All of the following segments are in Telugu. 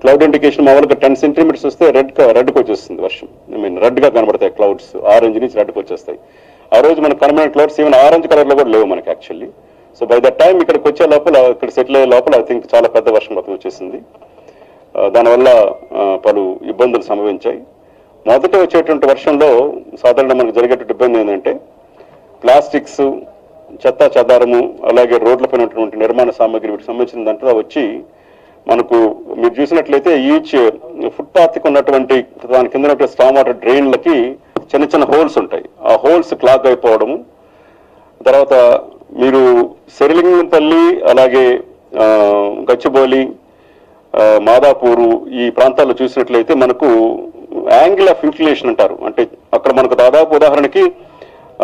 క్లౌడ్ ఇండికేషన్ మామూలుగా టెన్ సెంటీమీటర్స్ వస్తే రెడ్ రెడ్కి వచ్చేస్తుంది వర్షం ఐ మీన్ రెడ్గా కనబడతాయి క్లౌడ్స్ ఆరెంజ్ నుంచి రెడ్కి వచ్చేస్తాయి ఆ రోజు మనకు కనబడిన క్లౌడ్స్ ఈవెన్ ఆరెంజ్ కలర్లో కూడా లేవు మనకి actually so by the time ఇక్కడికి వచ్చే లోపల ఇక్కడ సెటిల్ అయ్యే లోపల ఐ థింక్ చాలా పెద్ద వర్షం మొత్తం వచ్చేసింది ఆ, దానివల్ల ఆ, పలు ఇబ్బందులు సంభవించాయి మొదట వచ్చేటువంటి వర్షంలో సాధారణంగా మనకు జరిగేటువంటి ఇబ్బంది ఏంటంటే ప్లాస్టిక్స్ చెత్త చెదారము అలాగే రోడ్లపైన ఉన్నటువంటి నిర్మాణ సామాగ్రి వీటికి సంబంధించిన దాంట్లో వచ్చి మనకు మీరు చూసినట్లయితే ఈచ్ ఫుట్పాత్కి ఉన్నటువంటి దాని కింద ఉన్నటువంటి స్టామ్ వాటర్ డ్రైన్లకి చిన్న చిన్న హోల్స్ ఉంటాయి ఆ హోల్స్ క్లాగ్ అయిపోవడము తర్వాత మీరు శరిలింగంపల్లి అలాగే ఆ, గచ్చిబౌలి ఆ, మాదాపూరు ఈ ప్రాంతాల్లో చూసినట్లయితే మనకు యాంగిల్ ఆఫ్ ఇన్ఫ్లేషన్ అంటారు అంటే అక్కడ మనకు దాదాపు ఉదాహరణకి ఆ,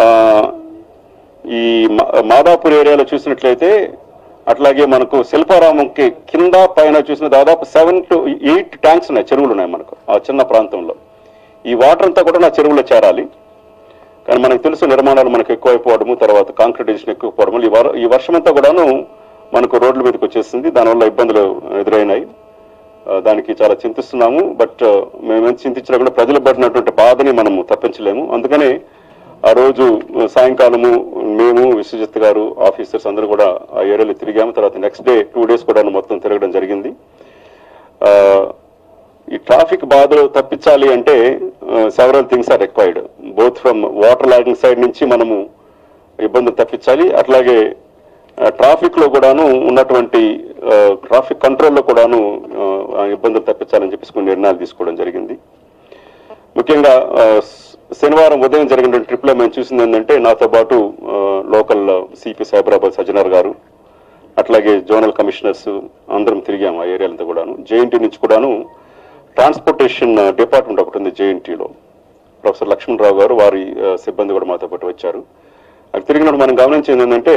ఈ మా- మాదాపూర్ ఏరియాలో చూసినట్లయితే అట్లాగే మనకు శిల్పారామంకి కింద పైన చూసిన దాదాపు సెవెన్ టు ఎయిట్ ట్యాంక్స్ ఉన్నాయి చెరువులు ఉన్నాయి మనకు ఆ చిన్న ప్రాంతంలో ఈ వాటర్ అంతా కూడా నా చెరువులో చేరాలి కానీ మనకు తెలుసు నిర్మాణాలు మనకు ఎక్కువైపోవడము తర్వాత కాంక్రిటైజేషన్ ఎక్కువైపోవడము ఈ వర ఈ వర్షం అంతా కూడాను మనకు రోడ్ల మీదకి వచ్చేసింది దానివల్ల ఇబ్బందులు ఎదురైనాయి ఆ, దానికి చాలా చింతిస్తున్నాము బట్ మేము ఎంత చింతించినా కూడా ప్రజలు పడినటువంటి బాధని మనము తప్పించలేము అందుకనే ఆ రోజు సాయంకాలము మేము విశ్వజిత్ గారు ఆఫీసర్స్ అందరూ కూడా ఆ ఏరియాలో తిరిగాము తర్వాత నెక్స్ట్ డే టూ డేస్ కూడా మొత్తం తిరగడం జరిగింది ఆ, ఈ ట్రాఫిక్ బాధలు తప్పించాలి అంటే several things are required both from water logging side నుంచి మనము ఇబ్బందులు తప్పించాలి అట్లాగే ట్రాఫిక్ లో కూడాను ఉన్నటువంటి ట్రాఫిక్ కంట్రోల్లో కూడాను ఆ, ఇబ్బందులు తప్పించాలని చెప్పేసి కొన్ని నిర్ణయాలు తీసుకోవడం జరిగింది ముఖ్యంగా ఆ, శ- శనివారం ఉదయం జరిగిన ట్రిప్ లో మేము చూసింది ఏంటంటే నాతో పాటు ఆ, లోకల్ సిపి సైబరాబాద్ సజ్జనార్ గారు అట్లాగే జోనల్ కమిషనర్స్ అందరం తిరిగాము ఆ ఏరియాలంతా కూడాను జేఎన్టీ నుంచి కూడాను ట్రాన్స్పోర్టేషన్ డిపార్ట్మెంట్ ఒకటి ఉంది జేఎన్టీలో ప్రొఫెసర్ లక్ష్మణరావు గారు వారి ఆ, సిబ్బంది కూడా మాతో పాటు వచ్చారు అక్కడ తిరిగినప్పుడు మనం గమనించింది ఏంటంటే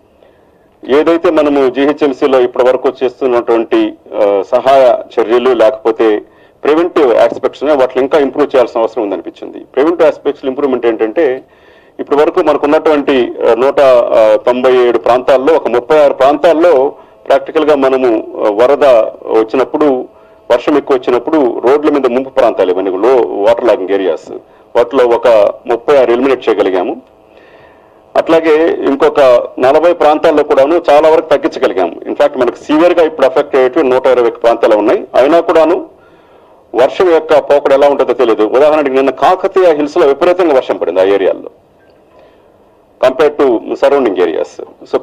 ఏదైతే మనము జీహెచ్ఎంసీలో ఇప్పటి వరకు చేస్తున్నటువంటి ఆ, సహాయ చర్యలు లేకపోతే ప్రివెంటివ్ ఆస్పెక్ట్స్ వాటిని ఇంకా ఇంప్రూవ్ చేయాల్సిన అవసరం ఉందనిపించింది ప్రివెంటివ్ ఆస్పెక్ట్స్ ఇంప్రూవ్మెంట్ ఏంటంటే ఇప్పటి వరకు మనకు ఉన్నటువంటి ఆ, నూట ఆ, తొంభై ఏడు ప్రాంతాల్లో ఒక ముప్పై ఆరు ప్రాంతాల్లో ప్రాక్టికల్ గా మనము ఆ, వరద వచ్చినప్పుడు వర్షం ఎక్కువ వచ్చినప్పుడు రోడ్ల మీద ముంపు ప్రాంతాలు ఇవన్నీ లో వాటర్ లాగింగ్ ఏరియాస్ వాటిలో ఒక ముప్పై ఆరు ఎలిమినేట్ చేయగలిగాము అట్లాగే ఇంకొక నలభై ప్రాంతాల్లో కూడాను చాలా వరకు తగ్గించగలిగాము ఇన్ఫాక్ట్ మనకు సివియర్ గా ఇప్పుడు అఫెక్ట్ అయ్యేట్టు నూట ఇరవై ప్రాంతాలు ఉన్నాయి అయినా కూడాను వర్షం యొక్క పోకడు ఎలా ఉంటుందో తెలియదు ఉదాహరణకి నిన్న కాకతీయ హిల్స్ లో విపరీతంగా వర్షం పడింది ఆ ఏరియాల్లో compare to surrounding areas so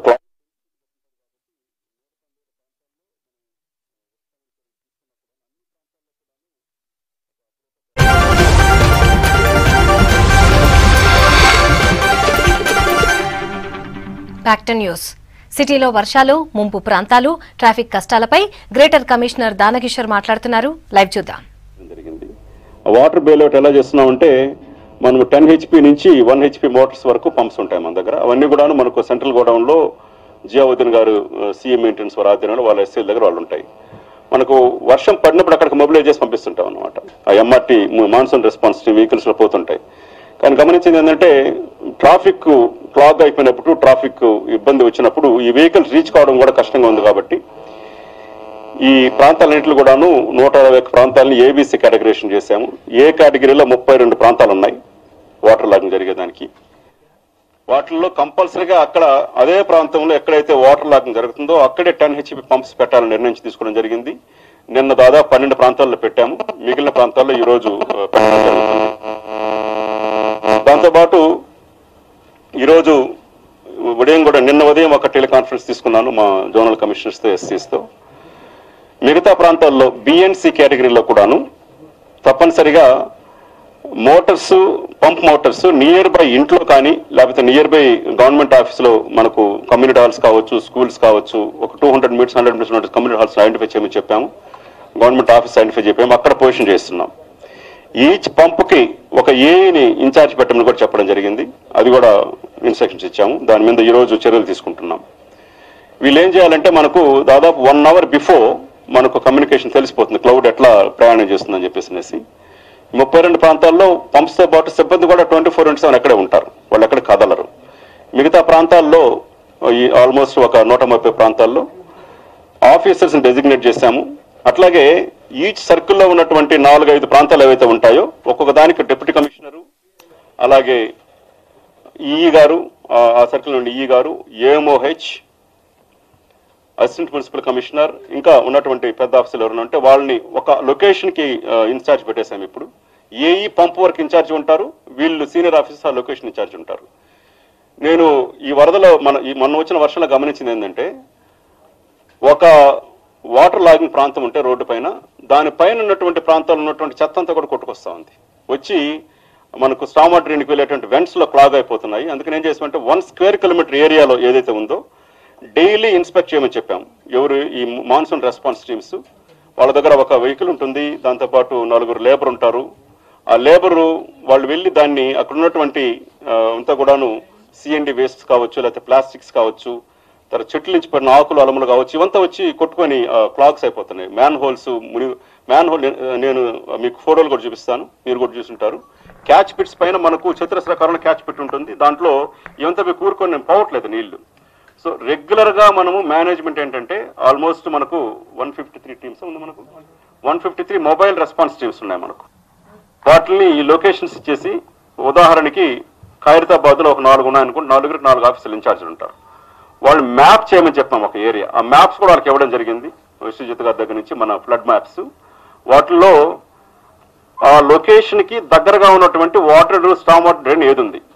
back to news సిటీలో వర్షాలు ముంపు ప్రాంతాలు ట్రాఫిక్ కష్టాలపై గ్రేటర్ కమిషనర్ దానకిషోర్ మాట్లాడుతున్నారు లైవ్ చూద్దాం జరిగింది ఆ వాటర్ బేలౌట్ ఎలా చేస్తున్నామంటే మనం టెన్ హెచ్పి నుంచి వన్ హెచ్పి మోటార్స్ వరకు పంప్స్ ఉంటాయి మన దగ్గర అవన్నీ కూడాను మనకు సెంట్రల్ గోడౌన్ లో జియావుద్దీన్ గారు సీఎం మెయింటెనెన్స్ వారి ఆధ్వర్యంలో వాళ్ళ ఎస్ఐల దగ్గర వాళ్ళు ఉంటాయి మనకు వర్షం పడినప్పుడు అక్కడికి మొబిలైజ్ చేసి పంపిస్తుంటాం అనమాట ఆ ఎంఆర్టీ మాన్సూన్ రెస్పాన్స్ వెహికల్స్ లో పోతుంటాయి కానీ గమనించింది ఏంటంటే ట్రాఫిక్ క్లాగ్ అయిపోయినప్పుడు ట్రాఫిక్ ఇబ్బంది వచ్చినప్పుడు ఈ వెహికల్స్ రీచ్ కావడం కూడా కష్టంగా ఉంది కాబట్టి ఈ ప్రాంతాలన్నింటిలో కూడాను నూట అరవై ఒక్క ప్రాంతాలని ఏబీసీ కేటగరేషన్ చేశాము ఏ కేటగిరీలో ముప్పై రెండు ప్రాంతాలు ఉన్నాయి వాటర్ లాగింగ్ జరిగేదానికి వాటిల్లో కంపల్సరీగా అక్కడ అదే ప్రాంతంలో ఎక్కడైతే వాటర్ లాగింగ్ జరుగుతుందో అక్కడే టెన్ హెచ్పి పంప్స్ పెట్టాలని నిర్ణయించి తీసుకోవడం జరిగింది నిన్న దాదాపు పన్నెండు ప్రాంతాల్లో పెట్టాము మిగిలిన ప్రాంతాల్లో ఈ రోజు ఆ, పెట్టడం జరుగుతుంది దాంతోపాటు ఈరోజు ఉదయం కూడా నిన్న ఉదయం ఒక టెలికాన్ఫరెన్స్ తీసుకున్నాను మా జోనల్ కమిషనర్స్తో ఎస్సీస్తో మిగతా ప్రాంతాల్లో బిఎన్సి కేటగిరీలో కూడాను తప్పనిసరిగా motors pump motors nearby ఇంట్లో కానీ లేకపోతే నియర్ బై గవర్నమెంట్ ఆఫీస్లో మనకు కమ్యూనిటీ హాల్స్ కావచ్చు స్కూల్స్ కావచ్చు ఒక two hundred metres hundred metres community halls identify చేయమని చెప్పాము గవర్నమెంట్ ఆఫీస్ ఐడెంటిఫై చెప్పాము అక్కడ పొజిషన్ చేస్తున్నాం ఈచ్ పంప్కి ఒక ఏని ఇన్ఛార్జ్ పెట్టమని కూడా చెప్పడం జరిగింది అది కూడా ఇన్స్ట్రక్షన్స్ ఇచ్చాము దాని మీద ఈరోజు చర్యలు తీసుకుంటున్నాం వీళ్ళు ఏం చేయాలంటే మనకు దాదాపు వన్ అవర్ బిఫోర్ మనకు కమ్యూనికేషన్ తెలిసిపోతుంది క్లౌడ్ ఎట్లా ప్రయాణం చేస్తుందని చెప్పేసి అనేసి ముప్పై రెండు ప్రాంతాల్లో పంప్స్ తో పాటు సిబ్బంది కూడా ట్వంటీ ఫోర్ ఇంటూ సెవెన్ అక్కడే ఉంటారు వాళ్ళు ఎక్కడ కదలరు మిగతా ప్రాంతాల్లో ఈ ఆల్మోస్ట్ ఒక నూట ముప్పై ప్రాంతాల్లో ఆఫీసర్స్ డెసిగ్నేట్ చేశాము అట్లాగే ఈచ్ సర్కిల్లో ఉన్నటువంటి నాలుగైదు ప్రాంతాలు ఏవైతే ఉంటాయో ఒక్కొక్క దానికి డిప్యూటీ కమిషనరు అలాగే ఈఈ గారు ఆ- ఆ సర్కిల్ నుండి ఈఈ గారు ఏఎంఓహెచ్ అసిస్టెంట్ మున్సిపల్ కమిషనర్ ఇంకా ఉన్నటువంటి పెద్ద ఆఫీసులు ఎవరైనా ఉంటే వాళ్ళని ఒక లొకేషన్కి ఇన్ఛార్జ్ పెట్టేశాం ఇప్పుడు ఏఈ పంప్ వర్క్ ఇన్ఛార్జ్ ఉంటారు వీళ్ళు సీనియర్ ఆఫీసర్స్ ఆ లొకేషన్ ఇన్ఛార్జ్ ఉంటారు నేను ఈ వరదలో మన ఈ మొన్న వచ్చిన వర్షంలో గమనించింది ఏంటంటే ఒక వాటర్ లాగింగ్ ప్రాంతం ఉంటే రోడ్డు పైన దానిపైన ఉన్నటువంటి ప్రాంతాల్లో ఉన్నటువంటి చెత్త అంతా కూడా కొట్టుకొస్తా ఉంది వచ్చి మనకు స్టామ్ వాటర్ డ్రైన్కి వెళ్ళేటువంటి వెంట్స్ లో క్లాగ్ అయిపోతున్నాయి అందుకని ఏం చేసామంటే వన్ స్క్వేర్ కిలోమీటర్ ఏరియాలో ఏదైతే ఉందో డైలీ ఇన్స్పెక్ట్ చేయమని చెప్పాం ఎవరు ఈ మాన్సూన్ రెస్పాన్స్ టీమ్స్ వాళ్ళ దగ్గర ఒక వెహికల్ ఉంటుంది దాంతోపాటు నలుగురు లేబర్ ఉంటారు ఆ లేబరు వాళ్ళు వెళ్ళి దాన్ని అక్కడ ఉన్నటువంటి ఆ, అంతా కూడాను సిఎండి వేస్ట్ కావచ్చు లేకపోతే ప్లాస్టిక్స్ కావచ్చు తర్వాత చెట్ల నుంచి పడిన ఆకులు అలములు కావచ్చు ఇవంతా వచ్చి కొట్టుకొని క్లాగ్స్ అయిపోతున్నాయి మ్యాన్ హోల్స్ ముని మ్యాన్ హోల్ నేను మీకు ఫోటోలు కూడా చూపిస్తాను మీరు కూడా చూసుంటారు క్యాచ్ పిట్స్ పైన మనకు చతురస్రాకారంలో క్యాచ్ పిట్ ఉంటుంది దాంట్లో ఇవంతా పోయి కూరుకొని పోవట్లేదు నీళ్లు సో రెగ్యులర్ గా మనము మేనేజ్మెంట్ ఏంటంటే ఆల్మోస్ట్ మనకు వన్ ఫిఫ్టీ త్రీ టీమ్స్ ఉంది మనకు one fifty three mobile response teams ఉన్నాయి మనకు వాటిని ఈ లొకేషన్స్ ఇచ్చేసి ఉదాహరణకి ఖైరతాబాద్ లో ఒక నాలుగు ఉన్నాయనుకుంటే నలుగురికి నాలుగు ఆఫీసులు ఇన్ఛార్జ్ ఉంటారు వాళ్ళు మ్యాప్ చేయమని చెప్పాం ఒక ఏరియా ఆ మ్యాప్స్ కూడా వాళ్ళకి ఇవ్వడం జరిగింది విశ్వజిత్ గారి దగ్గర నుంచి మన ఫ్లడ్ మ్యాప్స్ వాటిల్లో ఆ లొకేషన్ కి దగ్గరగా ఉన్నటువంటి వాటర్ స్టామ్ వాటర్ డ్రైన్ ఏది ఉంది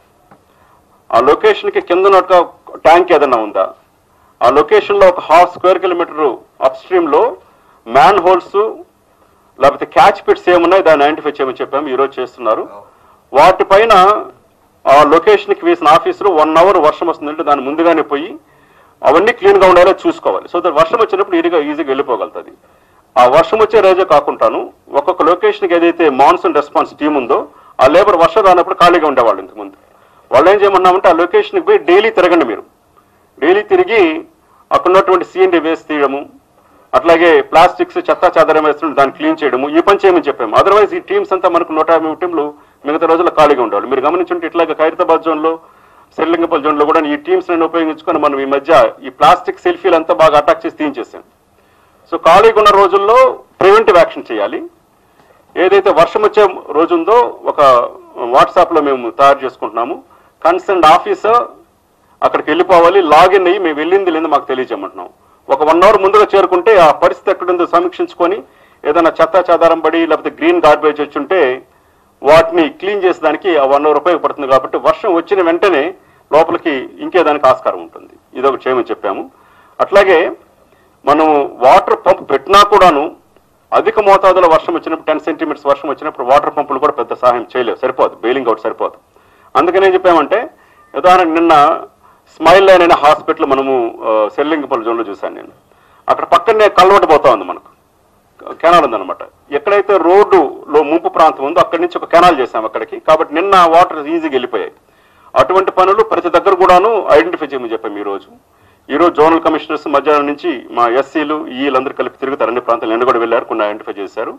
ఆ లొకేషన్ కి కింద ఉన్న ట్యాంక్ ఏదైనా ఉందా ఆ లొకేషన్ లో ఒక half square kilometre upstream లో మ్యాన్ హోల్స్ లేకపోతే క్యాచ్ పిట్స్ ఏమున్నాయి దాన్ని ఐడెంటిఫై చేయమని చెప్పాము ఈ రోజు చేస్తున్నారు వాటిపైన ఆ లొకేషన్ కి వేసిన ఆఫీసర్ వన్ అవర్ వర్షం వస్తుందంటే దాని ముందుగానే పోయి అవన్నీ క్లీన్ గా ఉండాలో చూసుకోవాలి సో దట్ వర్షం వచ్చినప్పుడు ఈజీగా ఈజీగా వెళ్ళిపోగలుగుతుంది ఆ వర్షం వచ్చే రోజే కాకుండాను ఒక్కొక్క లొకేషన్ కి ఏదైతే మాన్సూన్ రెస్పాన్స్ టీం ఉందో ఆ లేబర్ వర్షం రానప్పుడు ఖాళీగా ఉండేవాళ్ళు ఇంతకు ముందు వాళ్ళు ఏం చేయమన్నామంటే ఆ లొకేషన్కి పోయి డైలీ తిరగండి మీరు డైలీ తిరిగి అక్కడ ఉన్నటువంటి సిఎండి వేసి తీయడము అట్లాగే ప్లాస్టిక్స్ చెత్త చెదరం వేస్తుంటే దాన్ని క్లీన్ చేయడము ఈ పని చేయమని చెప్పాము అదర్వైజ్ ఈ టీమ్స్ అంతా మనకు నూట యాభై టీంలు మిగతా రోజుల్లో ఖాళీగా ఉండాలి మీరు గమనించుంటే ఇట్లాగే ఖైరతాబాద్ జోన్ లో శ్రీలింగపల్లి జోన్ లో కూడా ఈ టీమ్స్ నేను ఉపయోగించుకొని మనం ఈ మధ్య ఈ ప్లాస్టిక్ సెల్ఫీలు అంతా బాగా అటాక్ చేసి తీయించేసాం సో ఖాళీగా ఉన్న రోజుల్లో ప్రివెంటివ్ యాక్షన్ చేయాలి ఏదైతే వర్షం వచ్చే రోజు ఉందో ఒక వాట్సాప్ లో మేము తయారు చేసుకుంటున్నాము కన్సర్న్ ఆఫీసర్ అక్కడికి వెళ్ళిపోవాలి లాగిన్ అయ్యి మేము వెళ్ళింది లేదు మాకు తెలియజేయమంటున్నాం ఒక వన్ అవర్ ముందుగా చేరుకుంటే ఆ పరిస్థితి ఎక్కడుందో సమీక్షించుకొని ఏదైనా చెత్త చెదారం పడి లేకపోతే గ్రీన్ గార్బేజ్ వచ్చి ఉంటే వాటిని క్లీన్ చేసేదానికి ఆ వన్ అవర్ ఉపయోగపడుతుంది కాబట్టి వర్షం వచ్చిన వెంటనే లోపలికి ఇంకేదానికి ఆస్కారం ఉంటుంది ఇదొకటి చేయమని చెప్పాము అట్లాగే మనం వాటర్ పంప్ పెట్టినా కూడాను అధిక మోతాదులో వర్షం వచ్చినప్పుడు టెన్ సెంటీమీటర్స్ వర్షం వచ్చినప్పుడు వాటర్ పంపులు కూడా పెద్ద సహాయం చేయలేవు సరిపోదు బెయిలింగ్ అవుట్ సరిపోదు అందుకని ఏం చెప్పామంటే ఉదాహరణ నిన్న స్మైల్ లైన్ అనే హాస్పిటల్ మనము ఆ, సెల్లింగపల్లి జోన్లో చూశాను నేను అక్కడ పక్కనే కల్వట పోతా ఉంది మనకు కెనాల్ ఉందన్నమాట ఎక్కడైతే రోడ్డులో ముంపు ప్రాంతం ఉందో అక్కడి నుంచి ఒక కెనాల్ చేసాం అక్కడికి కాబట్టి నిన్న వాటర్ ఈజీగా వెళ్ళిపోయాయి అటువంటి పనులు ప్రతి దగ్గర కూడాను ఐడెంటిఫై చేయమని చెప్పాము ఈ రోజు ఈ రోజు జోనల్ కమిషనర్స్ మధ్యాహ్నం నుంచి మా ఎస్సీలు ఈలందరూ కలిపి తిరుగుతారు అన్ని ప్రాంతాలు నిన్న కూడా వెళ్ళారు కొన్ని ఐడెంటిఫై చేశారు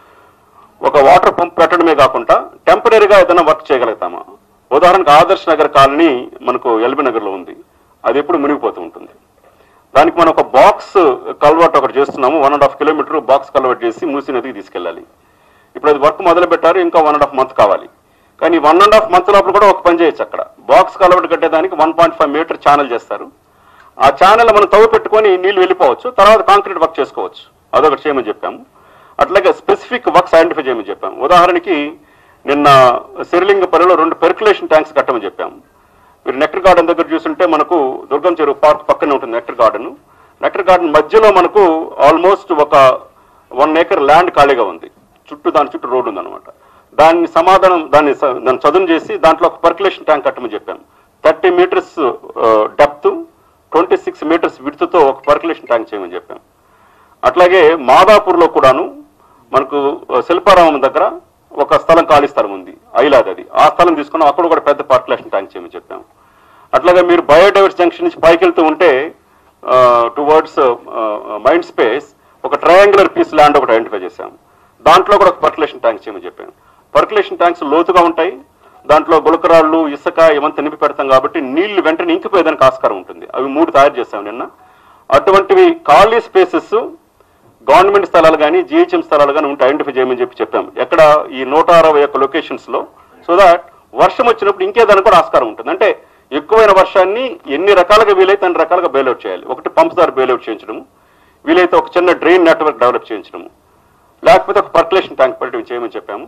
ఒక వాటర్ పంప్ పెట్టడమే కాకుండా టెంపరీగా ఏదైనా వర్క్ చేయగలుగుతామా ఉదాహరణకు ఆదర్శ్ నగర్ కాలనీ మనకు ఎల్బీ నగర్లో ఉంది అది ఎప్పుడు మునిగిపోతూ ఉంటుంది దానికి మనం ఒక బాక్స్ కల్వర్ట్ ఒకటి చేస్తున్నాము one and half kilometre box culvert చేసి మూసి నదికి తీసుకెళ్ళాలి ఇప్పుడు అది వర్క్ మొదలు పెట్టారు ఇంకా వన్ అండ్ హాఫ్ మంత్ కావాలి కానీ వన్ అండ్ హాఫ్ మంత్ లోపల కూడా ఒక పని చేయొచ్చు అక్కడ బాక్స్ కల్వర్ట్ కట్టేదానికి one point five metre channel చేస్తారు ఆ ఛానల్ మనం తవ్వు పెట్టుకొని నీళ్లు వెళ్ళిపోవచ్చు తర్వాత కాంక్రీట్ వర్క్ చేసుకోవచ్చు అదొకటి చేయమని చెప్పాము అట్లాగే స్పెసిఫిక్ వర్క్స్ ఐడెంటిఫై చేయమని చెప్పాము ఉదాహరణకి నిన్న సిరిలింగపల్లిలో రెండు పెర్కులేషన్ ట్యాంక్స్ కట్టమని చెప్పాము మీరు నెక్టర్ గార్డెన్ దగ్గర చూస్తుంటే మనకు దుర్గం చెరువు పార్క్ పక్కనే ఉంటుంది నెక్టర్ గార్డెన్ నెక్టర్ గార్డెన్ మధ్యలో మనకు ఆల్మోస్ట్ ఒక వన్ ఏకర్ ల్యాండ్ ఖాళీగా ఉంది చుట్టూ దాని చుట్టూ రోడ్డు ఉందన్నమాట దాన్ని సమాధానం దాన్ని స- దాన్ని చదును చేసి దాంట్లో ఒక పర్కులేషన్ ట్యాంక్ కట్టమని చెప్పాము thirty metres depth twenty six metres విడ్త్తో ఒక పర్కులేషన్ ట్యాంక్ చేయమని చెప్పాము అట్లాగే మాదాపూర్లో కూడాను మనకు ఆ, శిల్పారామం దగ్గర ఒక స్థలం ఖాళీ స్థలం ఉంది ఐలాద్ అది ఆ స్థలం తీసుకున్నాం అక్కడ కూడా పెద్ద పార్కులేషన్ ట్యాంక్ చేయమని చెప్పాము అట్లాగే మీరు బయోడైవర్స్ జంక్షన్ నుంచి పైకి వెళ్తూ ఉంటే టువర్డ్స్ మైండ్ స్పేస్ ఒక ట్రయాంగులర్ పీస్ ల్యాండ్ ఒకటి ఐడెంటిఫై చేశాము దాంట్లో కూడా ఒక పర్కులేషన్ ట్యాంక్ చేయమని చెప్పాను పర్కులేషన్ ట్యాంక్స్ లోతుగా ఉంటాయి దాంట్లో గులకరాళ్ళు ఇసుక ఇవంతా నింపి పెడతాం కాబట్టి నీళ్లు వెంటనే ఇంకిపోయేదానికి ఆస్కారం ఉంటుంది అవి మూడు తయారు చేశాం నిన్న అటువంటివి ఖాళీ స్పేసెస్ గవర్నమెంట్ స్థలాలు కానీ జిహెచ్ఎం స్థలాలు కానీ ఉంటే ఐడెంటిఫై చేయమని చెప్పి చెప్పాం ఎక్కడ ఈ నూట అరవై ఒక్క లొకేషన్స్ లో సో దాట్ వర్షం వచ్చినప్పుడు ఇంకేదానికి కూడా ఆస్కారం ఉంటుంది అంటే ఎక్కువైన వర్షాన్ని ఎన్ని రకాలుగా వీలైతే అన్ని రకాలుగా బెయిల్అవుట్ చేయాలి ఒకటి పంప్ ద్వారా బెయిల్అవుట్ చేయించడము వీలైతే ఒక చిన్న డ్రైన్ నెట్వర్క్ డెవలప్ చేయించడము లేకపోతే ఒక పర్కులేషన్ ట్యాంక్ పెట్టడం చేయమని చెప్పాము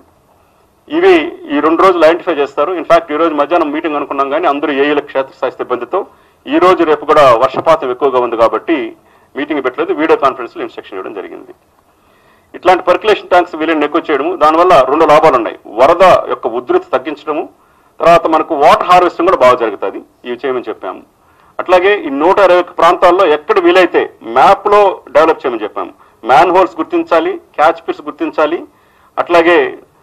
ఇవి ఈ రెండు రోజులు ఐడెంటిఫై చేస్తారు ఇన్ఫాక్ట్ ఈ రోజు మధ్యాహ్నం మీటింగ్ అనుకున్నాం కానీ అందరూ ఏఈల క్షేత్రస్థాయి సిబ్బందితో ఈ రోజు రేపు కూడా వర్షపాతం ఎక్కువగా ఉంది కాబట్టి మీటింగ్ పెట్టలేదు వీడియో కాన్ఫరెన్స్ లో ఇన్స్ట్రక్షన్ ఇవ్వడం జరిగింది ఇట్లాంటి పర్కులేషన్ ట్యాంక్స్ వీళ్ళని ఎక్కువ చేయడము దానివల్ల రెండు లాభాలు ఉన్నాయి వరద యొక్క ఉధృతి తగ్గించడము తర్వాత మనకు వాటర్ హార్వెస్టింగ్ కూడా బాగా జరుగుతుంది ఇవి చేయమని చెప్పాము అట్లాగే ఈ నూట ఇరవై ఒక్క ప్రాంతాల్లో ఎక్కడ వీలైతే మ్యాప్ లో డెవలప్ చేయమని చెప్పాము మ్యాన్ హోల్స్ గుర్తించాలి క్యాచ్ పిట్స్ గుర్తించాలి అట్లాగే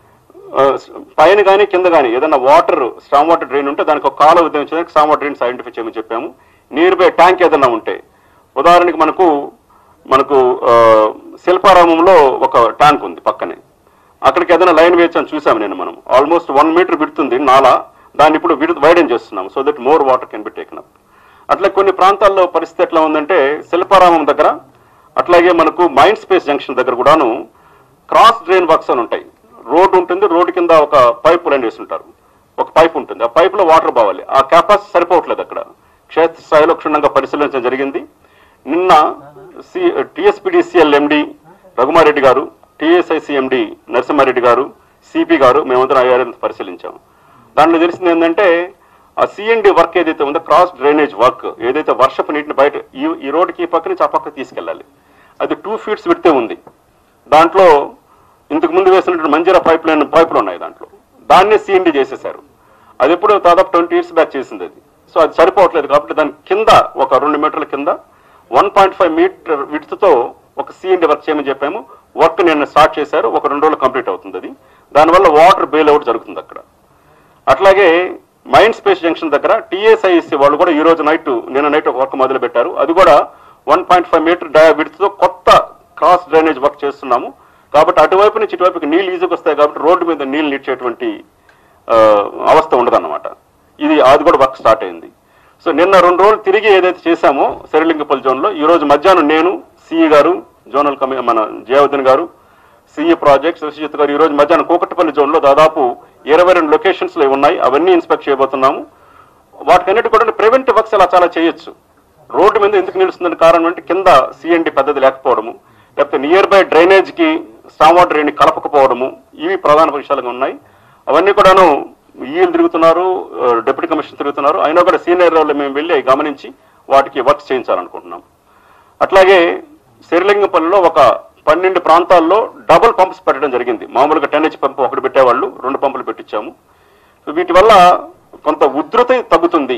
ఆ, పైన కానీ కింద కానీ ఏదైనా వాటర్ స్టామ్ వాటర్ డ్రైన్ ఉంటే దానికి ఒక కాలువ ఉద్యమించడానికి స్టామ్ వాటర్ డ్రైన్స్ ఐడెంటిఫై చేయమని చెప్పాము నియర్ బై ట్యాంక్ ఏదైనా ఉంటే ఉదాహరణకి మనకు మనకు ఆ, శిల్పారామంలో ఒక ట్యాంక్ ఉంది పక్కనే అక్కడికి ఏదైనా లైన్ వేయచ్చు అని చూసాము నేను మనం ఆల్మోస్ట్ వన్ మీటర్ విడుతుంది నాలా దాన్ని ఇప్పుడు విడు వైడెన్ చేస్తున్నాము so that more water can be taken up అట్లా కొన్ని ప్రాంతాల్లో పరిస్థితి ఎట్లా ఉందంటే శిల్పారామం దగ్గర అట్లాగే మనకు మైండ్ స్పేస్ జంక్షన్ దగ్గర కూడాను క్రాస్ డ్రైన్ వర్క్స్ అని ఉంటాయి రోడ్డు ఉంటుంది రోడ్డు కింద ఒక పైప్ లైన్ వేసి ఉంటారు ఒక పైప్ ఉంటుంది ఆ పైప్ లో వాటర్ పోవాలి ఆ కెపాసిటీ సరిపోవట్లేదు అక్కడ క్షేత్రస్థాయిలో క్షుణ్ణంగా పరిశీలించడం జరిగింది నిన్న సి టిఎస్పిడిసిఎల్ ఎండి రఘుమారెడ్డి గారు టిఎస్ఐసి ఎండి నరసింహారెడ్డి గారు సిపి గారు మేమందరం ఐఆర్ఎం పరిశీలించాం దాంట్లో తెలిసింది ఏంటంటే ఆ సిఎండి వర్క్ ఏదైతే ఉందో క్రాస్ డ్రైనేజ్ వర్క్ ఏదైతే వర్షపు నీటిని బయట ఈ ఈ రోడ్డుకి ఈ పక్క నుంచి ఆ పక్క తీసుకెళ్ళాలి అది టూ ఫీట్స్ విడితే ఉంది దాంట్లో ఇంతకు ముందు వేసినటువంటి మంజీరా పైప్ లైన్ పైపులు ఉన్నాయి దాంట్లో దాన్నే సిఎండి చేసేశారు అది ఎప్పుడు దాదాపు ట్వంటీ ఇయర్స్ బ్యాక్ చేసింది అది సో అది సరిపోవట్లేదు కాబట్టి దాని కింద ఒక రెండు మీటర్ల కింద వన్ పాయింట్ ఫైవ్ మీటర్ విడుతుతో ఒక సిఎండి వర్క్ చేయమని చెప్పాము వర్క్ నేను స్టార్ట్ చేశారు ఒక రెండు రోజులు కంప్లీట్ అవుతుంది అది దానివల్ల వాటర్ బెయిల్ అవుట్ జరుగుతుంది అక్కడ అట్లాగే మైండ్ స్పేస్ జంక్షన్ దగ్గర టీఎస్ఐసి వాళ్ళు కూడా ఈ రోజు నైట్ నిన్న నైట్ ఒక వర్క్ మొదలు పెట్టారు అది కూడా వన్ పాయింట్ ఫైవ్ మీటర్ డయాబిడ్స్తో కొత్త క్రాస్ డ్రైనేజ్ వర్క్ చేస్తున్నాము కాబట్టి అటువైపు నుంచి ఇటువైపుకి నీళ్ళు ఈజీగా వస్తాయి కాబట్టి రోడ్డు మీద నీళ్ళు నిలిచేటువంటి ఆ, అవస్థ ఉండదన్నమాట ఇది అది కూడా వర్క్ స్టార్ట్ అయింది సో నిన్న రెండు రోజులు తిరిగి ఏదైతే చేశామో శరలింగపల్లి జోన్లో ఈ రోజు మధ్యాహ్నం నేను సిఈ గారు జోనల్ కమి మన జయావుద్దీన్ గారు సిఈ ప్రాజెక్ట్స్ విశ్వజిత్ గారు ఈ రోజు మధ్యాహ్నం కూకట్పల్లి జోన్లో దాదాపు ఇరవై రెండు లొకేషన్స్ లో ఉన్నాయి అవన్నీ ఇన్స్పెక్ట్ చేయబోతున్నాము వాటికన్నిటి కూడా ప్రివెంటివ్ వర్క్స్ అలా చాలా చేయొచ్చు రోడ్డు మీద ఎందుకు నిలుస్తుందని కారణం అంటే కింద సిఎండి పద్ధతి లేకపోవడము లేకపోతే నియర్ బై డ్రైనేజ్ కి స్టామ్ వాటర్ డ్రైన్ కలపకపోవడము ఇవి ప్రధాన విషయాలుగా ఉన్నాయి అవన్నీ కూడాను ఈఎల్ తిరుగుతున్నారు ఆ, డిప్యూటీ కమిషన్ తిరుగుతున్నారు అయినా కూడా సీనియర్ లెవెల్లో మేము వెళ్ళి అవి గమనించి వాటికి వర్క్ చేయించాలనుకుంటున్నాం అట్లాగే శ్రీలింగపల్లిలో ఒక పన్నెండు ప్రాంతాల్లో డబుల్ పంప్స్ పెట్టడం జరిగింది మామూలుగా టెన్ హెచ్ పంప్ ఒకటి పెట్టేవాళ్ళు రెండు పంపులు పెట్టించాము సో వీటి వల్ల కొంత ఉధృతి తగ్గుతుంది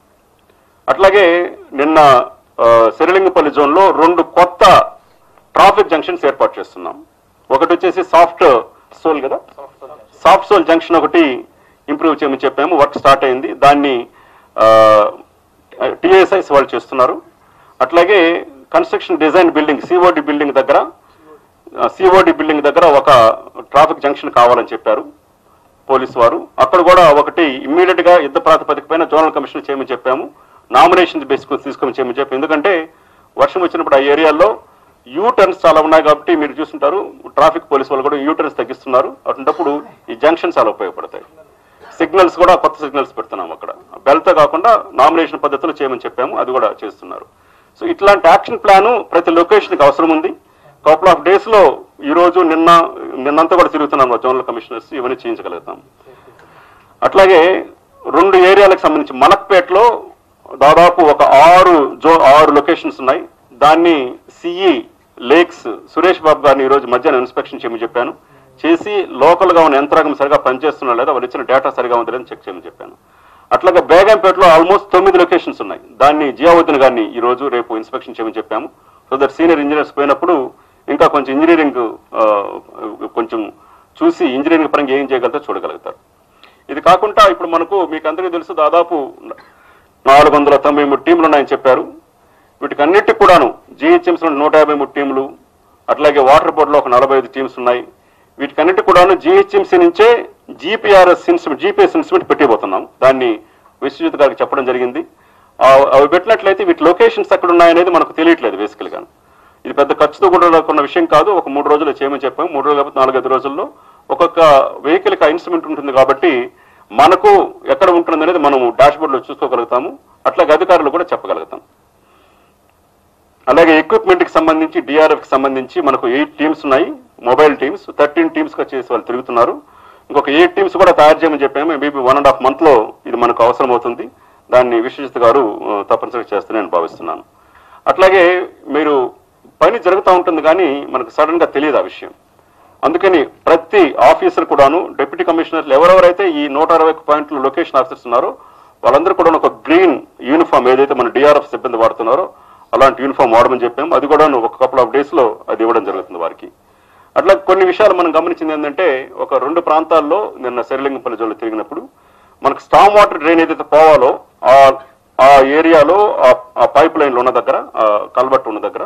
అట్లాగే నిన్న ఆ, శరిలింగపల్లి జోన్లో రెండు కొత్త ట్రాఫిక్ జంక్షన్స్ ఏర్పాటు చేస్తున్నాం ఒకటి వచ్చేసి సాఫ్ట్ సోల్ కదా సాఫ్ట్ సోల్ జంక్షన్ ఒకటి ఇంప్రూవ్ చేయమని చెప్పాము వర్క్ స్టార్ట్ అయింది దాన్ని టిఎస్ఐస్ వాళ్ళు చేస్తున్నారు అట్లాగే construction design building COD building దగ్గర సిఓడి బిల్డింగ్ దగ్గర ఒక ట్రాఫిక్ జంక్షన్ కావాలని చెప్పారు పోలీసు వారు అక్కడ కూడా ఒకటి ఇమ్మీడియట్ గా యుద్ధ ప్రాతిపదిక పైన జోనల్ కమిషన్ చేయమని చెప్పాము నామినేషన్ బేసుకొని తీసుకొని చేయమని చెప్పి ఎందుకంటే వర్షం వచ్చినప్పుడు ఆ ఏరియాలో యూ టర్న్స్ చాలా ఉన్నాయి కాబట్టి మీరు చూస్తుంటారు ట్రాఫిక్ పోలీసు వాళ్ళు కూడా యూ టర్న్స్ తగ్గిస్తున్నారు అటువంటిప్పుడు ఈ జంక్షన్ చాలా ఉపయోగపడతాయి సిగ్నల్స్ కూడా కొత్త సిగ్నల్స్ పెడుతున్నాం అక్కడ బెల్తో కాకుండా నామినేషన్ పద్ధతిలో చేయమని చెప్పాము అది కూడా చేస్తున్నారు సో ఇట్లాంటి యాక్షన్ ప్లాన్ ప్రతి లొకేషన్కి అవసరం ఉంది కపుల్ ఆఫ్ డేస్ లో ఈ రోజు నిన్న నిన్నంతా కూడా తిరుగుతున్నాం జోనల్ కమిషనర్స్ ఇవన్నీ చేయించగలుగుతాం అట్లాగే రెండు ఏరియాలకు సంబంధించి మలక్పేటలో దాదాపు ఒక ఆరు జో ఆరు లొకేషన్స్ ఉన్నాయి దాన్ని సిఈ లేక్స్ సురేష్ బాబు గారిని ఈ రోజు మధ్యాహ్నం ఇన్స్పెక్షన్ చేయమని చెప్పాను చేసి లోకల్ గా ఉన్న యంత్రాంగం సరిగా పనిచేస్తున్నా లేదా వాళ్ళు ఇచ్చిన డేటా సరిగా ఉందా లేదని చెక్ చేయమని చెప్పాను అట్లాగే బేగంపేటలో ఆల్మోస్ట్ తొమ్మిది లొకేషన్స్ ఉన్నాయి దాన్ని జియావుద్దీన్ గారిని ఈ రోజు రేపు ఇన్స్పెక్షన్ చేయమని చెప్పాము సో దట్ సీనియర్ ఇంజనీర్స్ పోయినప్పుడు ఇంకా కొంచెం ఇంజనీరింగ్ ఆ, కొంచెం చూసి ఇంజనీరింగ్ పరంగా ఏం చేయగలుగుతారో చూడగలుగుతారు ఇది కాకుండా ఇప్పుడు మనకు మీకు అందరికీ తెలుసు దాదాపు నాలుగు వందల తొంభై మూడు టీంలు ఉన్నాయని చెప్పారు వీటికి అన్నిటికి కూడాను జిహెచ్ఎంసీ నూట యాభై మూడు టీంలు అట్లాగే వాటర్ బోర్డులో ఒక నలభై ఐదు టీమ్స్ ఉన్నాయి వీటికన్నిటి కూడాను జిహెచ్ఎంసీ నుంచే జీపీఆర్ఎస్ ఇన్స్ట్రుమెంట్ జీపీఎస్ ఇన్స్ట్రుమెంట్ పెట్టిపోతున్నాం దాన్ని విశ్వజిత్ గారికి చెప్పడం జరిగింది ఆ- అవి పెట్టినట్లయితే వీటి లొకేషన్స్ ఎక్కడ ఉన్నాయనేది మనకు తెలియట్లేదు బేసికల్గా ఇది పెద్ద ఖర్చుతో కూడుకున్న విషయం కాదు ఒక మూడు రోజులు చేయమని చెప్పాము మూడు రోజులు లేకపోతే నాలుగైదు రోజుల్లో ఒక్కొక్క వెహికల్కి ఆ ఇన్స్ట్రుమెంట్ ఉంటుంది కాబట్టి మనకు ఎక్కడ ఉంటుంది అనేది మనము డాష్బోర్డ్లో చూసుకోగలుగుతాము అట్లాగే అధికారులు కూడా చెప్పగలుగుతాం అలాగే ఎక్విప్మెంట్ కి సంబంధించి డిఆర్ఎఫ్ కి సంబంధించి మనకు ఎయిట్ టీమ్స్ ఉన్నాయి మొబైల్ టీమ్స్ థర్టీన్ టీమ్స్ గా చేసి వాళ్ళు తిరుగుతున్నారు ఇంకొక ఎయిట్ టీమ్స్ కూడా తయారు చేయమని చెప్పాము maybe one and half month లో ఇది మనకు అవసరం అవుతుంది దాన్ని విశ్వజిత్ గారు ఆ, తప్పనిసరిగా చేస్తారని నేను భావిస్తున్నాను అట్లాగే మీరు పని జరుగుతూ ఉంటుంది కానీ మనకు సడన్ గా తెలియదు ఆ విషయం అందుకని ప్రతి ఆఫీసర్ కూడాను డిప్యూటీ కమిషనర్లు ఎవరెవరైతే ఈ నూట అరవై పాయింట్ల లొకేషన్ ఆఫీసర్స్ ఉన్నారో వాళ్ళందరూ కూడా ఒక గ్రీన్ యూనిఫామ్ ఏదైతే మన డిఆర్ఎఫ్ సిబ్బంది వాడుతున్నారో అలాంటి యూనిఫామ్ వాడమని చెప్పాము అది కూడా ఒక కపుల్ ఆఫ్ డేస్ లో అది ఇవ్వడం జరుగుతుంది వారికి అట్లా కొన్ని విషయాలు మనం గమనించింది ఏంటంటే ఒక రెండు ప్రాంతాల్లో నిన్న శరిలింగపల్లి జోలు తిరిగినప్పుడు మనకు స్టామ్ వాటర్ డ్రైన్ ఏదైతే పోవాలో ఆ ఆ ఏరియాలో ఆ- ఆ పైప్ లైన్లు ఉన్న దగ్గర ఆ కల్వర్ట్ ఉన్న దగ్గర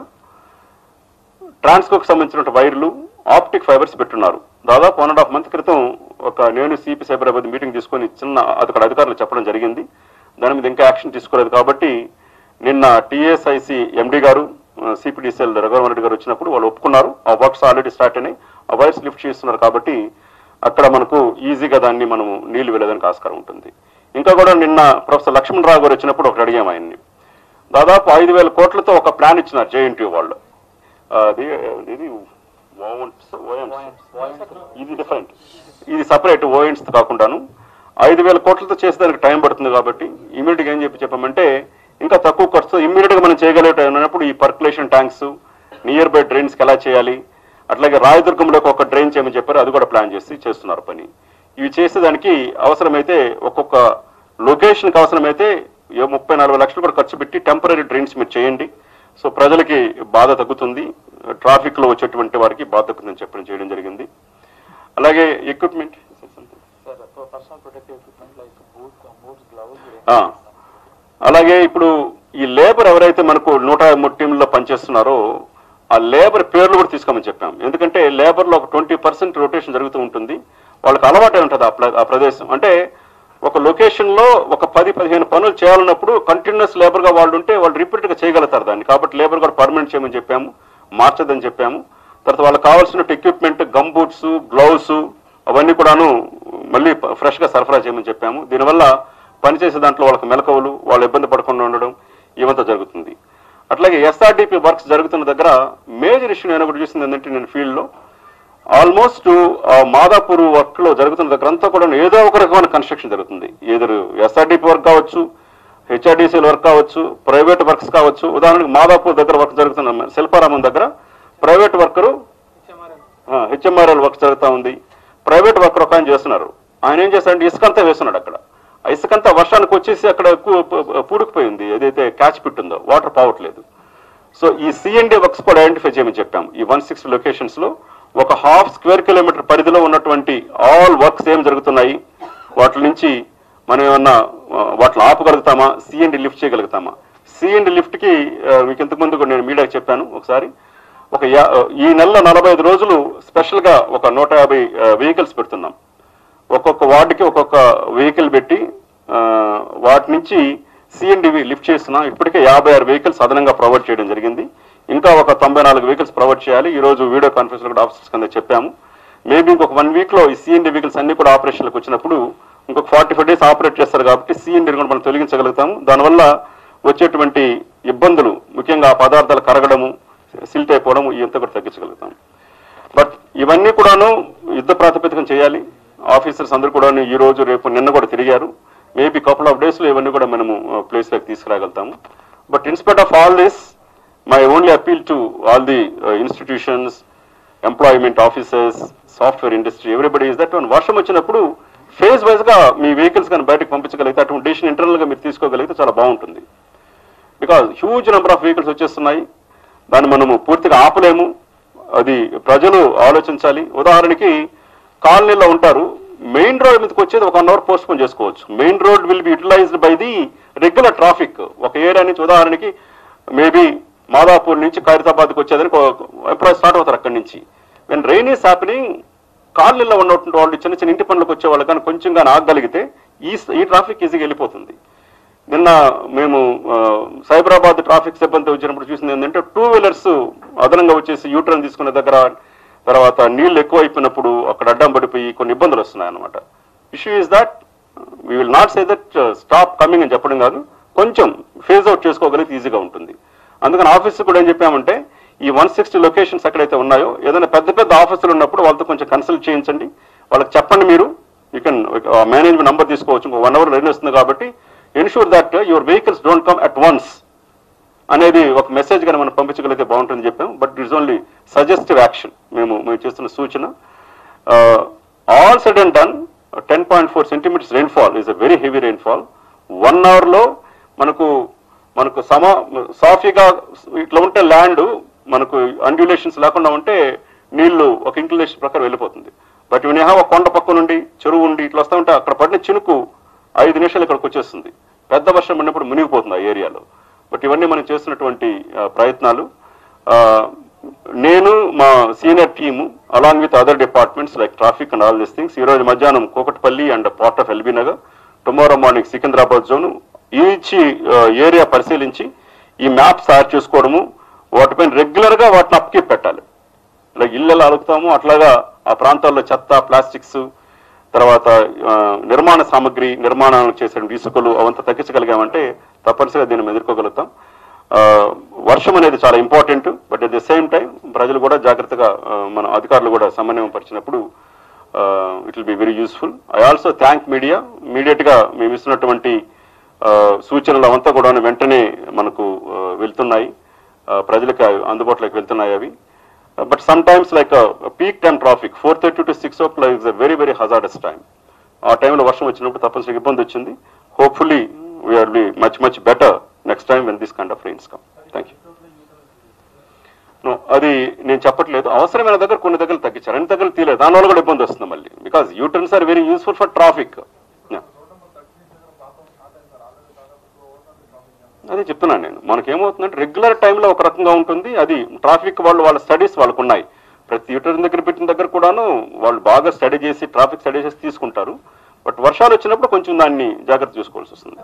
ట్రాన్స్కోకి సంబంధించిన వైర్లు ఆప్టిక్ ఫైబర్స్ పెట్టున్నారు దాదాపు వన్ అండ్ హాఫ్ మంత్ క్రితం ఒక నేను సిపి సైబరాబాద్ మీటింగ్ తీసుకొని చిన్న అది అక్కడ అధికారులు చెప్పడం జరిగింది దాని మీద ఇంకా యాక్షన్ తీసుకోలేదు కాబట్టి నిన్న టిఎస్ఐసి ఎండి గారు సిపిడిసిఎల్ రఘువరణ రెడ్డి గారు వచ్చినప్పుడు వాళ్ళు ఒప్పుకున్నారు ఆ వర్క్స్ ఆల్రెడీ స్టార్ట్ అయినాయి ఆ వైర్స్ లిఫ్ట్ చేస్తున్నారు కాబట్టి అక్కడ మనకు ఈజీగా దాన్ని మనము నీళ్లు వెళ్ళడానికి ఆస్కారం ఉంటుంది ఇంకా కూడా నిన్న ప్రొఫెసర్ లక్ష్మణ్ రావు గారు వచ్చినప్పుడు ఒకటి అడిగాము ఆయన్ని దాదాపు ఐదు వేల కోట్లతో ఒక ప్లాన్ ఇచ్చినారు జేఎన్టీ వాళ్ళు అది ఇది ఓవెంట్స్ ఓఎంట్స్ ఇది డిఫరెంట్ ఇది సపరేట్ ఓఎంట్స్ కాకుండాను ఐదు వేల కోట్లతో చేసేదానికి టైం పడుతుంది కాబట్టి ఇమీడియట్గా ఏం చెప్పి చెప్పమంటే ఇంకా తక్కువ ఖర్చుతో ఇమ్మీడియట్ గా మనం చేయగలిగేటప్పుడు ఈ percolation tanks nearby drains ఎలా చేయాలి అట్లాగే రాయదుర్గంలో ఒక డ్రైన్ చేయమని చెప్పారు అది కూడా ప్లాన్ చేసి చేస్తున్నారు పని ఇవి చేసేదానికి అవసరమైతే ఒక్కొక్క లొకేషన్కి అవసరమైతే ఏ ముప్పై నలభై లక్షలు కూడా ఖర్చు పెట్టి టెంపరీ డ్రైన్స్ మీరు చేయండి సో ప్రజలకి బాధ తగ్గుతుంది ట్రాఫిక్ లో వచ్చేటువంటి వారికి బాధ తగ్గుతుందని చెప్పడం చేయడం జరిగింది అలాగే equipment Sir, for personal protective equipment like boots, uh, boots, gloves, ఆ. అలాగే ఇప్పుడు ఈ లేబర్ ఎవరైతే మనకు నూట మూడు టీంలో పనిచేస్తున్నారో ఆ లేబర్ పేర్లు కూడా తీసుకోమని చెప్పాం ఎందుకంటే లేబర్ లో ఒక ట్వంటీ పర్సెంట్ రొటేషన్ జరుగుతూ ఉంటుంది వాళ్ళకి అలవాటే ఉంటుంది ఆ ప్ల- ఆ ప్రదేశం అంటే ఒక లొకేషన్ లో ఒక పది పదిహేను పనులు చేయాలన్నప్పుడు కంటిన్యూస్ లేబర్ గా వాళ్ళు ఉంటే వాళ్ళు రిపీట్ గా చేయగలుగుతారు దాన్ని కాబట్టి లేబర్ కూడా పర్మనెంట్ చేయమని చెప్పాము మార్చదని చెప్పాము తర్వాత వాళ్ళకి కావాల్సిన ఎక్విప్మెంట్ గమ్ బూట్స్ గ్లౌస్ అవన్నీ కూడాను మళ్ళీ ఫ్రెష్ గా సరఫరా చేయమని చెప్పాము దీనివల్ల పనిచేసే దాంట్లో వాళ్ళకి మెలకువలు వాళ్ళు ఇబ్బంది పడకుండా ఉండడం ఇవంతా జరుగుతుంది అట్లాగే ఎస్ఆర్డిపి వర్క్స్ జరుగుతున్న దగ్గర మేజర్ ఇష్యూ నేను ఒకటి చూసింది ఏంటంటే నేను ఫీల్డ్ లో ఆల్మోస్ట్ మాదాపూర్ వర్క్ లో జరుగుతున్న దగ్గర అంతా కూడా ఏదో ఒక రకమైన కన్స్ట్రక్షన్ జరుగుతుంది ఏదో ఎస్ఆర్డిపి వర్క్ కావచ్చు హెచ్ఆర్డిసిఎల్ వర్క్ కావచ్చు ప్రైవేట్ వర్క్స్ కావచ్చు ఉదాహరణకు మాదాపూర్ దగ్గర వర్క్ జరుగుతున్న శిల్పారామం దగ్గర ప్రైవేట్ వర్కరు హెచ్ఎంఆర్ఎల్ వర్క్ జరుగుతూ ఉంది ప్రైవేట్ వర్కర్ ఒక ఆయన చేస్తున్నారు ఆయన ఏం చేస్తాడంటే ఇసుకంతా వేస్తున్నాడు అక్కడ ఆ ఇసుకంతా వర్షానికి వచ్చేసి అక్కడ కు- పు- పూడుకుపోయింది ఏదైతే క్యాచ్ పిట్ ఉందో వాటర్ పోవట్లేదు సో ఈ సిఎండి వర్క్స్ కూడా ఐడెంటిఫై చేయమని చెప్పాం ఈ వన్ సిక్స్టీ లొకేషన్స్ లో ఒక హాఫ్ స్క్వేర్ కిలోమీటర్ పరిధిలో ఉన్నటువంటి ఆల్ వర్క్స్ ఏం జరుగుతున్నాయి వాటి నుంచి మనం ఏమన్నా ఆ, వాటిని ఆపగలుగుతామా సిఎండి లిఫ్ట్ చేయగలుగుతామా సిఎండి లిఫ్ట్ కి ఆ, మీకు ఇంతకు ముందు కూడా నేను మీడియాకి చెప్పాను ఒకసారి ఒక యా- ఈ నెల నలభై ఐదు రోజులు స్పెషల్ గా ఒక నూట యాభై వెహికల్స్ పెడుతున్నాం ఒక్కొక్క వార్డుకి ఒక్కొక్క వెహికల్ పెట్టి ఆ, వాటి నుంచి సిఎన్డివి లిఫ్ట్ చేస్తున్నాం ఇప్పటికే యాభై ఆరు వెహికల్స్ అదనంగా ప్రొవైడ్ చేయడం జరిగింది ఇంకా ఒక తొంభై నాలుగు వెహికల్స్ ప్రొవైడ్ చేయాలి ఈ రోజు వీడియో కాన్ఫరెన్స్ కూడా ఆఫీసర్స్ కింద చెప్పాము మేబీ ఇంకొక వన్ వీక్ లో ఈ సిఎన్డి వెహికల్స్ అన్ని కూడా ఆపరేషన్లకు వచ్చినప్పుడు ఇంకొక ఫార్టీ ఫైవ్ డేస్ ఆపరేట్ చేస్తారు కాబట్టి సిఎన్డి కూడా మనం తొలగించగలుగుతాము దానివల్ల వచ్చేటువంటి ఇబ్బందులు ముఖ్యంగా ఆ పదార్థాలు కరగడము సిల్ట్ అయిపోవడం ఇదంతా కూడా తగ్గించగలుగుతాం బట్ ఇవన్నీ కూడాను యుద్ధ ప్రాతిపదికన చేయాలి ఆఫీసర్స్ అందరూ కూడా ఈ రోజు రేపు నిన్న కూడా తిరిగారు మేబీ కపుల్ ఆఫ్ డేస్ లో ఇవన్నీ కూడా మనము ప్లేస్ లోకి తీసుకురాగలుగుతాము but in spite of all this my only appeal to all the institutions employment officers software industry everybody is that వర్షం వచ్చినప్పుడు ఫేజ్ వైజ్ గా మీ వెహికల్స్ కానీ బయటకు పంపించగలిగితే అటువంటి డెసిషన్ ఇంటర్నల్ గా మీరు తీసుకోగలిగితే చాలా బాగుంటుంది because huge number of vehicles వచ్చేస్తున్నాయి దాన్ని మనము పూర్తిగా ఆపలేము అది ప్రజలు ఆలోచించాలి ఉదాహరణకి కాలనీలో ఉంటారు మెయిన్ రోడ్ మీదకి వచ్చేది ఒక వన్ అవర్ పోస్ట్ పోన్ చేసుకోవచ్చు main road will be utilized by the regular traffic ఒక ఏరియా నుంచి ఉదాహరణకి మేబీ మాదాపూర్ నుంచి ఖైరతాబాద్కి వచ్చేదానికి ఎప్పుడు స్టార్ట్ అవుతారు అక్కడి నుంచి వెన్ రెయిన్ ఈస్ హ్యాపెనింగ్ కాలనీలో ఉన్నటువంటి వాళ్ళు చిన్న చిన్న ఇంటి పనులకు వచ్చే వాళ్ళు కానీ కొంచెం కానీ ఆగగలిగితే ఈ ఈ ట్రాఫిక్ ఈజీగా వెళ్ళిపోతుంది నిన్న మేము ఆ, సైబరాబాద్ ట్రాఫిక్ సిబ్బంది వచ్చినప్పుడు చూసింది ఏంటంటే టూ వీలర్స్ అదనంగా వచ్చేసి యూటర్న్ తీసుకునే దగ్గర తర్వాత నీళ్లు ఎక్కువ అయిపోయినప్పుడు అక్కడ అడ్డం పడిపోయి కొన్ని ఇబ్బందులు వస్తున్నాయి అనమాట issue is that we will not say that stop coming అని చెప్పడం కాదు కొంచెం ఫేజ్ అవుట్ చేసుకోగలిగితే ఈజీగా ఉంటుంది అందుకని ఆఫీస్ కూడా ఏం చెప్పామంటే ఈ వన్ సిక్స్టీ లొకేషన్స్ ఎక్కడైతే ఉన్నాయో ఏదైనా పెద్ద పెద్ద ఆఫీసులు ఉన్నప్పుడు వాళ్ళతో కొంచెం కన్సల్ట్ చేయించండి వాళ్ళకి చెప్పండి మీరు యూ కెన్ మేనేజ్మెంట్ నంబర్ తీసుకోవచ్చు ఇంకో వన్ అవర్ రైన్ వస్తుంది కాబట్టి ensure that your vehicles don't come at once అనేది ఒక మెసేజ్ గా మనం పంపించగలిగితే బాగుంటుందని చెప్పాం but it's only suggestive action మేము మేము చేస్తున్న సూచన all said and done ten point four centimetres rainfall is a very heavy rainfall one అవర్లో మనకు మనకు సమ సాఫీగా ఇట్లా ఉంటే ల్యాండ్ మనకు అండ్యులేషన్స్ లేకుండా ఉంటే నీళ్లు ఒక ఇంక్లినేషన్ ప్రకారం వెళ్ళిపోతుంది బట్ వినేహా ఒక కొండ పక్క నుండి చెరువు ఉండి ఇట్లా వస్తూ ఉంటే అక్కడ పడిన చినుకు ఐదు నిమిషాలు ఇక్కడికి వచ్చేస్తుంది పెద్ద వర్షం పడినప్పుడు మునిగిపోతుంది ఆ ఏరియాలో బట్ ఇవన్నీ మనం చేస్తున్నటువంటి ఆ, ప్రయత్నాలు ఆ, నేను మా senior team along with other departments like traffic and all this things ఈ రోజు మధ్యాహ్నం Kukatpally and part of LB Nagar tomorrow morning Secunderabad zone each area పరిశీలించి ఈ మ్యాప్స్ తయారు చేసుకోవడము వాటిపైన రెగ్యులర్ గా వాటిని అప్కీప్ పెట్టాలి ఇలా ఇళ్ళలో అలుగుతాము అట్లాగా ఆ ప్రాంతాల్లో చెత్త ప్లాస్టిక్స్ తర్వాత ఆ, నిర్మాణ సామగ్రి నిర్మాణాలు చేసే ఇసుకలు అవంతా తగ్గించగలిగామంటే తప్పనిసరిగా దీన్ని మనం ఎదుర్కోగలుగుతాం ఆ, వర్షం అనేది చాలా important but at the same time ప్రజలు కూడా జాగ్రత్తగా ఆ, మన అధికారులు కూడా సమన్వయం పరిచినప్పుడు it will be very useful I also thank media immediate గా మేము ఇస్తున్నటువంటి ఆ, సూచనలు అవంతా కూడా వెంటనే మనకు ఆ, వెళ్తున్నాయి ఆ, ప్రజలకు అందుబాటులోకి వెళ్తున్నాయి అవి but sometimes like peak time traffic four thirty to six o'clock is a very very hazardous time ఆ టైంలో వర్షం వచ్చినప్పుడు తప్పనిసరిగా ఇబ్బంది వచ్చింది hopefully we are be much much better next time when this kind of rains come thank you No, అది నేను చెప్పట్లేదు అవసరమైన దగ్గర కొన్ని దగ్గర తగ్గించారు అన్ని దగ్గర తీయలేదు దానివల్ల కూడా ఇబ్బంది వస్తుంది మళ్ళీ because U turns are very useful for traffic అదే చెప్తున్నాను నేను మనకేమవుతుందంటే రెగ్యులర్ టైంలో ఒక రకంగా ఉంటుంది అది ట్రాఫిక్ వాళ్ళు వాళ్ళ స్టడీస్ వాళ్ళకు ఉన్నాయి ప్రతి యూటర్న్ దగ్గర పెట్టిన దగ్గర కూడాను వాళ్ళు బాగా స్టడీ చేసి ట్రాఫిక్ స్టడీ చేసి తీసుకుంటారు బట్ వర్షాలు వచ్చినప్పుడు కొంచెం దాన్ని జాగ్రత్త చూసుకోవాల్సి వస్తుంది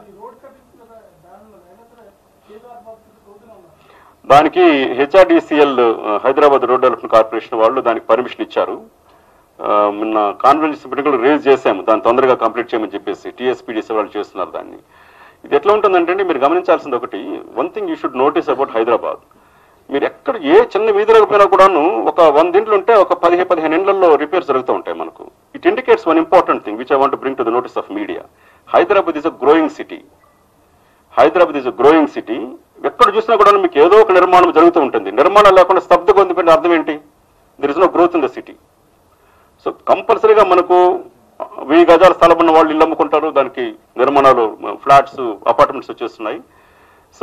దానికి HRDCL Hyderabad road development corporation వాళ్ళు దానికి పర్మిషన్ ఇచ్చారు ఆ, నిన్న కాన్ఫరెన్స్ మీటింగ్ రేజ్ చేశాము దాన్ని తొందరగా కంప్లీట్ చేయమని చెప్పేసి టీఎస్పీడీసీ వాళ్ళు చేస్తున్నారు దాన్ని ఇది ఎట్లా ఉంటుందంటే మీరు గమనించాల్సింది ఒకటి one thing you should notice about Hyderabad మీరు ఎక్కడ ఏ చిన్న వీధిలోకి పోయినా కూడాను ఒక వంద ఇండ్లు ఉంటే ఒక పదిహేను పదిహేను ఇండ్లలో రిపేర్స్ జరుగుతూ ఉంటాయి మనకు it indicates one important thing which I want bring to the notice of media Hyderabad is a growing city Hyderabad is growing city ఎక్కడ చూసినా కూడా మీకు ఏదో ఒక నిర్మాణం జరుగుతూ ఉంటుంది నిర్మాణం లేకుండా స్తబ్దగా ఉంది అర్థం ఏంటి there is no growth in the city so కంపల్సరీగా మనకు వెయ్యి గజాల స్థలం ఉన్న వాళ్ళు ఇల్లు అమ్ముకుంటారు దానికి నిర్మాణాలు ఫ్లాట్స్ అపార్ట్మెంట్స్ వచ్చేస్తున్నాయి so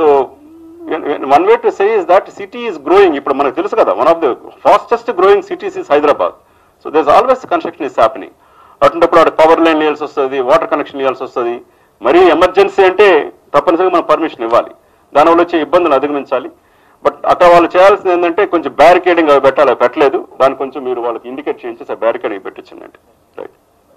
one way to say is that city is growing ఇప్పుడు మనకు తెలుసు కదా one of the fastest growing cities is Hyderabad so there's always construction is happening అటువంటిప్పుడు అక్కడ పవర్ లైన్ ఇవ్వాల్సి వస్తుంది వాటర్ కనెక్షన్ ఇవ్వాల్సి వస్తుంది మరీ ఎమర్జెన్సీ అంటే తప్పనిసరిగా మనం పర్మిషన్ ఇవ్వాలి దానివల్ల వచ్చే ఇబ్బందులు అధిగమించాలి బట్ అక్కడ వాళ్ళు చేయాల్సింది ఏంటంటే కొంచెం బ్యారికేడింగ్ అవి పెట్టాలి అవి పెట్టలేదు దాన్ని కొంచెం మీరు వాళ్ళకి ఇండికేట్ చేయించి ఆ బ్యారికేడింగ్ పెట్టించండి right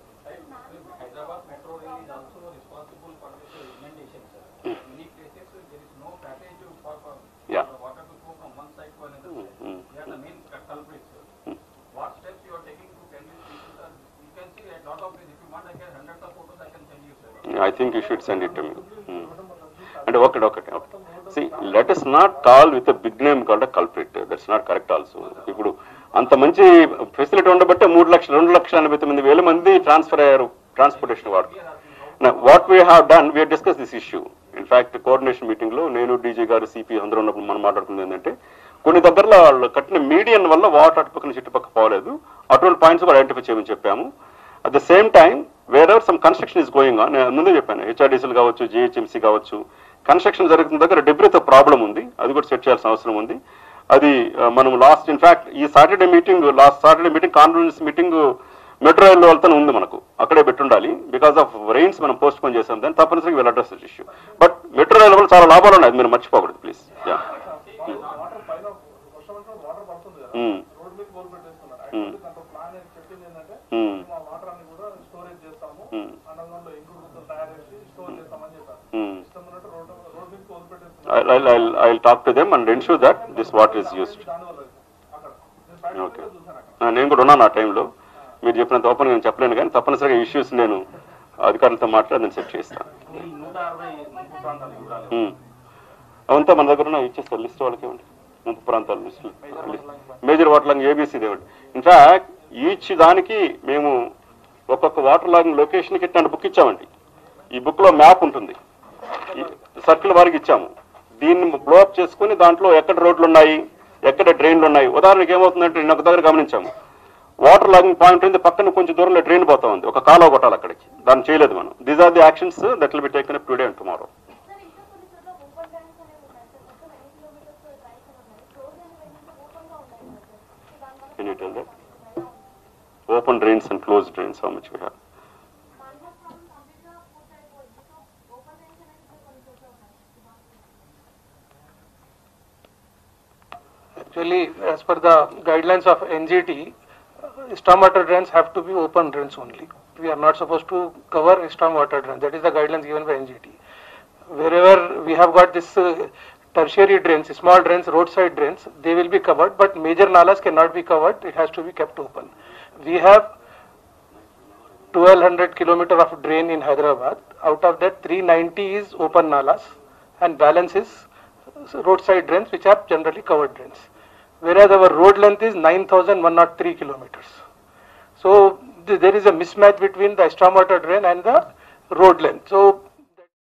Hyderabad Metro Rail is also responsible for this inundation, sir. Many places uh, there is no passage for, for Yeah. for water to flow from one side to another side. mm. They are the main cul- culprits, sir. What steps you are taking to can you see, sir? You can see a lot of, this. if you want, I can hundreds of photos I can send you, sir. I think you should send it me అంటే ఒకటి ఒకటి ఒకటి see let is not call with big name called culprit that's not correct also ఇప్పుడు అంత మంచి ఫెసిలిటీ ఉండబట్టే మూడు లక్షలు రెండు లక్షల ఎనభై తొమ్మిది వేల మంది ట్రాన్స్ఫర్ అయ్యారు ట్రాన్స్పోర్టేషన్ వాడు what we have done we discuss this issue in fact coordination meeting లో నేను డీజీ గారు సిపి అందరూ ఉన్నప్పుడు మనం మాట్లాడుకున్నది ఏంటంటే కొన్ని దగ్గరలో వాళ్ళు కట్టిన మీడియన్ వల్ల వాటర్ అటుపక్కన చుట్టుపక్క పోలేదు అటువంటి పాయింట్స్ కూడా ఐడెంటిఫై చేయమని చెప్పాము at the same time wherever some construction is going on నేను ముందే చెప్పాను హెచ్ఆర్డీసీలు కావచ్చు జిహెచ్ఎంసీ కావచ్చు కన్స్ట్రక్షన్ జరుగుతున్న దగ్గర డెబ్రితో ప్రాబ్లం ఉంది అది కూడా సెట్ చేయాల్సిన అవసరం ఉంది అది ఆ, మనం లాస్ట్ ఇన్ఫాక్ట్ ఈ Saturday meeting last Saturday meeting conference meeting metro rail వెళ్తానే ఉంది మనకు అక్కడే పెట్టుండాలి బికాస్ ఆఫ్ రెయిన్స్ మనం పోస్ట్ పోన్ చేసాం దాన్ని తప్పనిసరిగా వీళ్ళు address issue but metro rail వల్ల చాలా లాభాలు ఉన్నాయి అది మీరు మర్చిపోకూడదు ప్లీజ్ యా వాటర్ పైన వర్షం అంటే వాటర్ పడుతుంది కదా Hmm. రోడ్ మీద బోర్ పెట్టేస్తున్నారు యాక్చువల్లీ దాంట్లో ప్లాన్ ఏంటి చెప్పింది ఏంటంటే Hmm. మేము ఆ వాటర్ అన్ని కూడా స్టోరేజ్ చేస్తాము Hmm. అండర్గ్రౌండ్ లో ఇంకుడు గుంతలు తయారు చేసి స్టోర్ చేస్తామని చెప్పారు Hmm. ఇష్టం I'll, I'll, I'll talk to them and ensure that this water is used. దానివల్ల అక్కడ నేను బయట ఓకే చూసాను అక్కడ నేను కూడా ఉన్నాను ఆ టైంలో మీరు చెప్పినంత ఓపెన్ నేను చెప్పలేను కానీ తప్పనిసరిగా ఇష్యూస్ నేను అధికారులతో మాట్లాడి నేను సెట్ చేస్తాను ఈ నూట అరవై ముంపు ప్రాంతాలు చూడాలి ఉమ్. అవంతా మన దగ్గర ఉన్నాయి ఇచ్చేస్తారు లిస్ట్ వాళ్ళకి ఇవ్వండి ముంపు ప్రాంతాల list major water logging ABC ఇవ్వండి ఇన్ఫాక్ట్ ఈచ్ దానికి మేము ఒక్కొక్క వాటర్ లాంగ్ లొకేషన్కి ఇట్లాంటి బుక్ ఇచ్చామండి ఈ బుక్ లో మ్యాప్ ఉంటుంది సర్కిల్ వారికి ఇచ్చాము దీన్ని బ్లోఅప్ చేసుకుని దాంట్లో ఎక్కడ రోడ్లు ఉన్నాయి ఎక్కడ డ్రైన్లు ఉన్నాయి ఉదాహరణకి ఏమవుతుందంటే నేను ఒక దగ్గర గమనించాము వాటర్ లాగింగ్ పాయింట్ ఉంది పక్కన కొంచెం దూరంలో డ్రైన్ పోతా ఉంది ఒక కాలువ కొట్టాలి అక్కడికి దాన్ని చేయలేదు మనం these are the actions that will be taken up today and tomorrow sir ఇంకా కొన్ని చోట్ల ఓపెన్ డ్రైన్స్ అనేవి ఉన్నాయి సార్ మొత్తం ఎన్ని కిలోమీటర్స్ డ్రైన్స్ ఉన్నాయి క్లోజ్ అయినవి ఏంటంటే ఓపెన్ గా ఉన్నాయి కదా సార్ సో దానివల్ల Can you tell that? Open drains and closed drains, how much we have? Manhole problem complete గా పూర్తయిపోయింది సో ఓపెన్ డ్రైన్స్ అనేవి ఇంకా కొన్ని చోట్ల ఉన్నాయి Actually, as per the guidelines of NGT, uh, stormwater drains have to be open drains only. We are not supposed to cover stormwater drains. That is the guidelines given by NGT. Wherever we have got this uh, tertiary drains, small drains, roadside drains, they will be covered, but major nalas cannot be covered. It has to be kept open. We have 1200 kilometer of drain in Hyderabad. Out of that, 390 is open nalas, and balance is roadside drains, which are generally covered drains. Whereas our road length is 9,103 kilometers. So th- there is a mismatch between the stormwater drain and the road length. So